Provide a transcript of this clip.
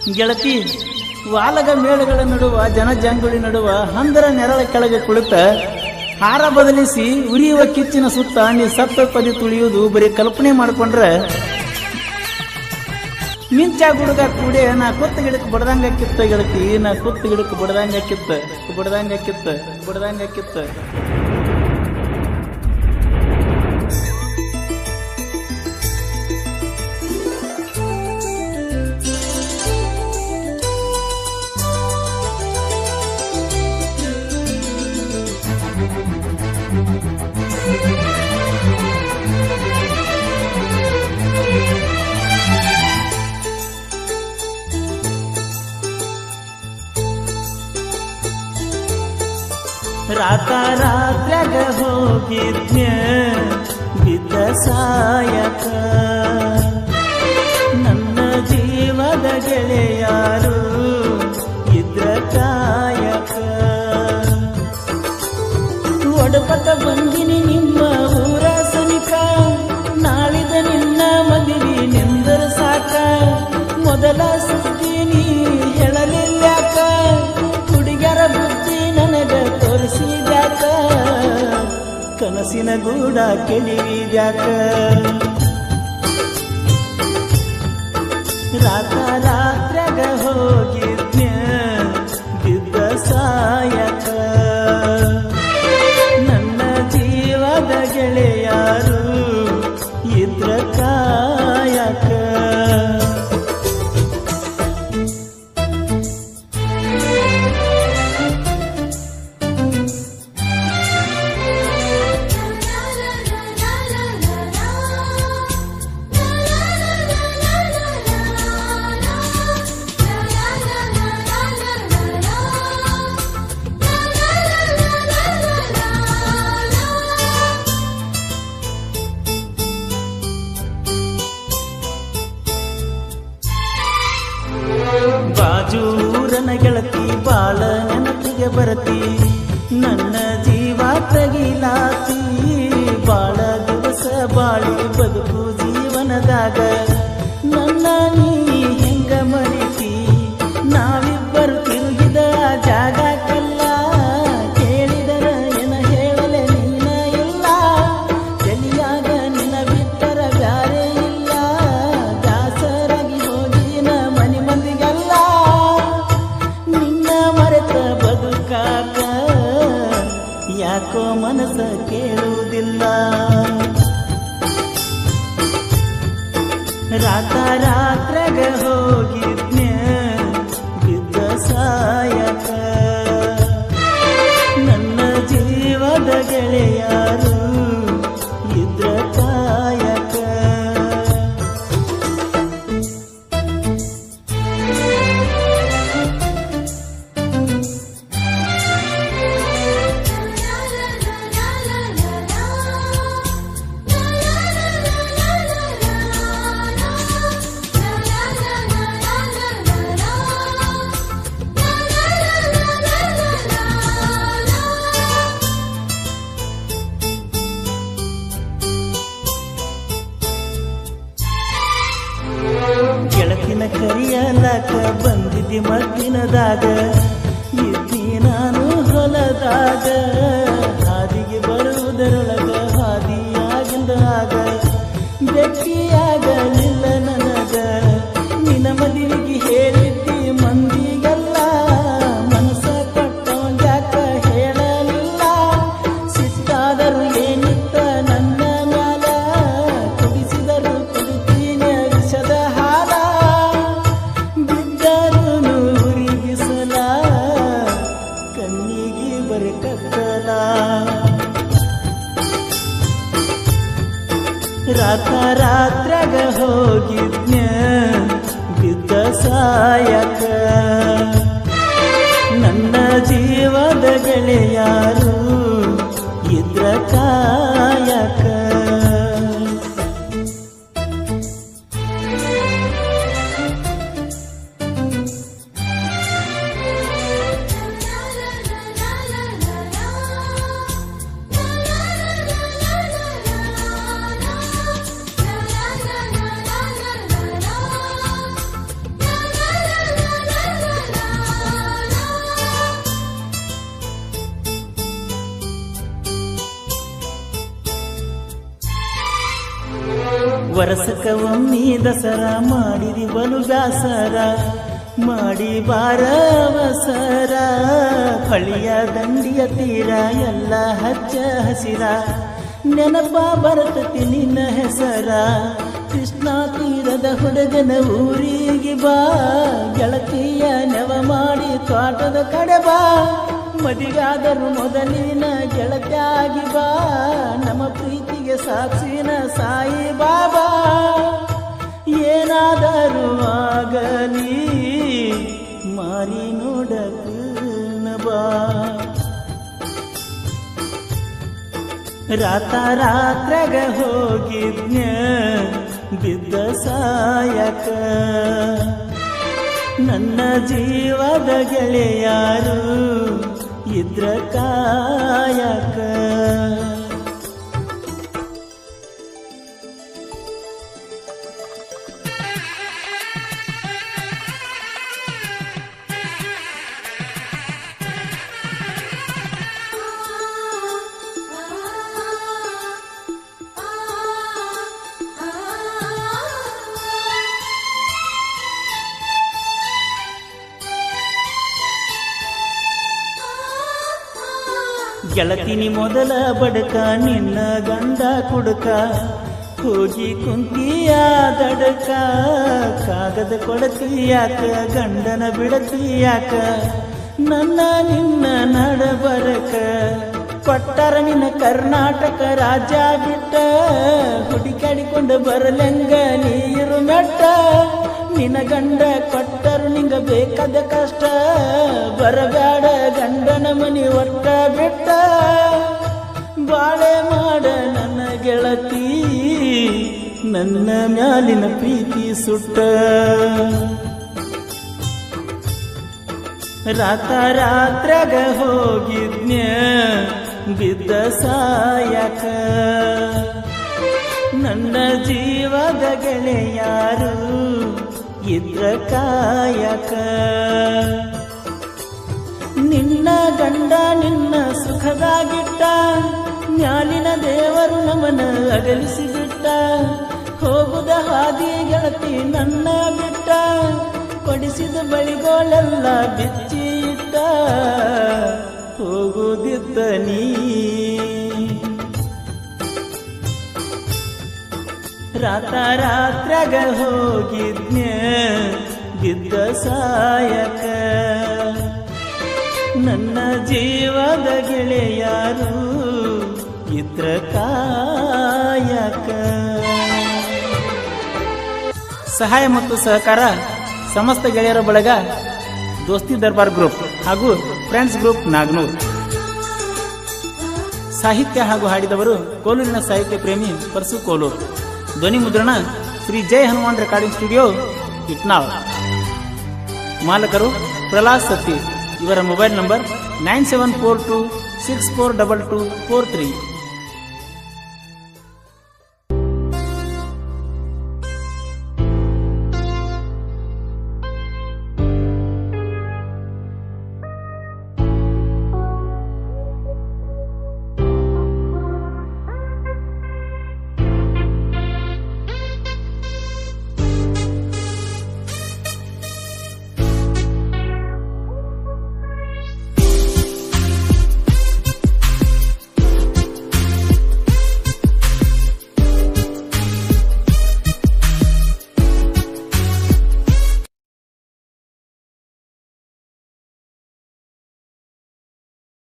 ಗೆಳತಿ ವಾಲಗ ಮೇಳಗಳ ನಡುವ ಜನಜಂಗುಳಿ ನಡುವ ಹಂದರ ನೆರಳ ಕೆಳಗೆ ಕುಳಿತ ಹಾರ ಬದಲಿಸಿ ಉರಿಯುವ ಕಿಚ್ಚಿನ ಸುತ್ತ ನೀ ಸತ್ತ ಪದಿ ತುಳಿಯುವುದು ಬರೀ ಕಲ್ಪನೆ ಮಾಡ್ಕೊಂಡ್ರೆ ಮಿಂಚ ಗುಡುಗ ಕೂಡೆ ನಾ ಕುತ್ತ ಗಿಡಕ್ಕೆ ಬಡ್ದಂಗ ಕಿತ್ತ ಗೆಳತಿ ನಾ ಕುತ್ತ ಗಿಡಕ್ಕೆ ಬಡ್ದಂಗ ಕಿತ್ತ ಬಡ್ದಂಗ ಕಿತ್ತ ಬಡ್ದಂಗ ಕಿತ್ತ ರಾತ ರಾತ್ರ್ಯಾಗ ಹೋಗಿದ್ನ್ಯ ಬಿದ್ದ ಸಾಯಕ ನನ್ನ ಜೀವದ ಗೆಳೆಯಾರು ಇದ್ರ ಕಾಯಕ ಒಡಪಟ ಬಂದಿನಿ ನಿಮ್ಮ ಊರ ಸನಿಕ ನಾಳಿದ ನಿನ್ನ ಮದುವೆ ನಿಂದರ ಸಾಕ ಮೊದಲ ಸುದ್ದಿ ನೀ ಹೇಳಲಿಲ್ಲಾಕ ಹುಡುಗರ ಬುದ್ಧಿ ನನಗ ತೋರಿಸಿದ್ಯಾಕ ಕನಸಿನ ಗೂಡ ಕೆಳಿವಿದ್ಯಾಕ ರಾತ ರಾತ್ರ್ಯಾಗ ಹೋಗಿದ್ನ್ಯ ಬಿದ್ದ ಸಾಯಕ ನನ್ನ ಜೀವದ ಗೆಳೆಯಾರು ಇದ್ರ ಕಾಯಕ ಬಾಜೂರನ ಗೆಳತಿ ಬಾಳ ನೆನಪಿಗೆ ಬರತಿ ನನ್ನ ಜೀವ ತಗಿಲಾತಿ ಬಾಳ ದಿವಸ ಬಾಳಿ ಬದುಕು ಜೀವನದಾಗ ನನ್ನ ನೀ ಹೆಂಗ ಮರಿತಿ ನಾವಿಬ್ಬರು ತಿರುಗಿದ ಜಾಗಕ್ಕೆಲ್ಲ ಕೇಳಿದರ ಏನ ಹೇಳಲೆ ನೀನ ಇಲ್ಲ ತಲಿಯಾಗ ನಿನ ಬಿಟ್ಟರ ಬ್ಯಾರೆ ಇಲ್ಲ ದಾಸರಾಗಿ ಹೋಗಿನ ಮನಿ ಮಂದಿಗೆಲ್ಲ ನಿನ್ನ ಮರೆತ ಬದುಕಾಕ ಯಾಕೋ ಮನಸ್ಸ ಕೇಳುವುದಿಲ್ಲ ರಾತ ರಾತ್ರಾಗ ಹೋಗಿದ್ನ್ಯ ಬಿದ್ದ ಸಾಯಕ ನನ್ನ ಜೀವದ ಗೆಳೆಯಾರು ಇದ್ರ ಕಾಯಕ ಗೆಳತಿನ ಕರಿಯಲಕ ಬಂದಿದ್ದಿ ಮದ್ದಿನದಾಗ ಇದ್ದಿ ನಾನು ಹೊಲದಾಗ ಹಾದಿಗೆ ಬರುವುದರೊಳಗ ಹಾದಿಯಾಗಿಂದಾಗ ಭೇಟಿಯಾಗಲಿಲ್ಲ ನನಗ ನಿನ ಮದುವೆಗೆ ಹೇಳಿದ್ದಿ ಮಂದಿಗೆಲ್ಲ ಮನಸ ಕೊಟ್ಟವಂಗ್ಯಾಕ ಹೇಳಲಿಲ್ಲ ಸಿಟ್ಟಾದರು ಏನಿತ್ತ ನನ್ನ ಮ್ಯಾಲ ಕುಡಿಸಿದರು ಕುಡಿತೀನಿ ವಿಷದ ಹಾಲ ಬಿದ್ದರು ನೂರಿ ಬಿಸಲ ಕಣ್ಣಿಗೆ ಬರಿ ಕತ್ತಲ ರಾತ ರಾತ್ರಾಗ ಹೋಗಿದ್ನ್ಯ ಬಿದ್ದ ಸಾಯಕ ನನ್ನ ಜೀವದ ಗೆಳೆಯಾರು ಇದ್ರ ಕಾಯಕ la la la la la la ವರಸಕ ಒಮ್ಮಿ Dasara ಮಾಡಿರಿ ಬಲು ಬ್ಯಾಸರ ಮಾಡಿ ಬಾರವಸರ ಫಳಿಯ ದಂಡಿಯ ತೀರ ಎಲ್ಲ ಹಚ್ಚ ಹಸಿರ ನೆನಪ ಬರ್ತತಿ ನಿನ್ನ ಹೆಸರ ಕೃಷ್ಣ ತೀರದ ಹುಡುಗನ ಊರಿಗೆ ಬಾ ಗೆಳತಿಯ ನೆವ ಮಾಡಿ ತೋಟದ ಕಡೆ ಬಾ ಮದಿಗಾದರೂ ಮೊದಲಿನ ಗೆಳತಿಯಾಗಿ ಬಾ ನಮ್ಮ ಪ್ರೀತಿಗೆ ಸಾಕ್ಷಿನ ಸಾಯಿ ಬಾಬಾ ಏನಾದರೂ ಆಗಲಿ ಮಾರಿ ನೋಡಕ ಬಾ ರಾತ ರಾತ್ರಾಗ ಹೋಗಿದ್ನ ಬಿದ್ದ ಸಾಯಕ ನನ್ನ ಜೀವದ ಗೆಳೆಯಾರು ಇದ್ರ ಕಾಯಕ ಗೆಳತಿನಿ ಮೊದಲ ಬಡಕ ನಿನ್ನ ಗಂಡ ಕುಡುಕ ಹೋಗಿ ಕುಂತಿಯ ದಡಕ ಕಾಗದ ಕೊಡತಿಯಾಕ ಗಂಡನ ಬಿಡತಿಯಾಕ ನನ್ನ ನಿನ್ನ ನಡಬರಕ ಕೊಟ್ಟರ ನಿನ್ನ ಕರ್ನಾಟಕ ರಾಜ್ಯ ಬಿಟ್ಟ ಹುಡುಕಾಡಿಕೊಂಡು ಬರಲೆಂಗ ನೀರು ಮೆಟ್ಟ ನಿನ್ನ ಗಂಡ ಕೊಟ್ಟರು ನಿಂಗ ಬೇಕಾದ ಕಷ್ಟ ಬರಬೇಡ ಗಂಡನ ಮನಿ ಒಟ್ಟ ಬಿಟ್ಟ ಬಾಳೆ ಮಾಡ ನನ್ನ ಗೆಳತಿ ನನ್ನ ಮ್ಯಾಲಿನ ಪ್ರೀತಿ ಸುಟ್ಟ ರಾತ ರಾತ್ರಾಗ ಹೋಗಿದ್ನ್ಯ ಬಿದ್ದ ಸಾಯಕ ನನ್ನ ಜೀವದ ಗೆಳೆಯಾರು ಇದ್ರ ಕಾಯಕ ನಿನ್ನ ಗಂಡ ನಿನ್ನ ಸುಖದಾಗಿಟ್ಟ ಮ್ಯಾಲಿನ ದೇವರು ನಮನ ಅಗಲಿಸಿ ಬಿಟ್ಟ ಹೋಗುದ ಹಾದಿ ಗೆಳತಿ ನನ್ನ ಬಿಟ್ಟ ಕೊಡಿಸಿದ ಬಳಿಗೋಳೆಲ್ಲ ಬಿಚ್ಚಿ ಇಟ್ಟ ಹೋಗುದಿದ್ದ ನೀ ರಾತ ರಾತ್ರಾಗ ಹೋಗಿದ್ನ್ಯ ಬಿದ್ದ ಸಾಯಕ ನನ್ನ ಜೀವದ ಗೆಳೆಯಾರು ಇದ್ರ ಕಾಯಕ ಸಹಾಯ ಮತ್ತು ಸಹಕಾರ ಸಮಸ್ತ ಗೆಳೆಯರ ಬಳಗ ದೋಸ್ತಿ ದರ್ಬಾರ್ ಗ್ರೂಪ್ ಹಾಗೂ ಫ್ರೆಂಡ್ಸ್ ಗ್ರೂಪ್ ನಾಗ್ನೂರ್ ಸಾಹಿತ್ಯ ಹಾಗೂ ಹಾಡಿದವರು ಕೋಲೂರಿನ ಸಾಹಿತ್ಯ ಪ್ರೇಮಿ ಪರಸು ಕೋಲೂರು ಧ್ವನಿ ಮುದ್ರಣ ಶ್ರೀ ಜೈ ಹನುಮಾನ್ ರೆಕಾರ್ಡಿಂಗ್ ಸ್ಟುಡಿಯೋ ಇಟ್ನಾಳ್ ಮಾಲಕರು ಪ್ರಹ್ಲಾದ್ ಸತ್ತಿ ಇವರ mobile number nine seven four two six four double two four three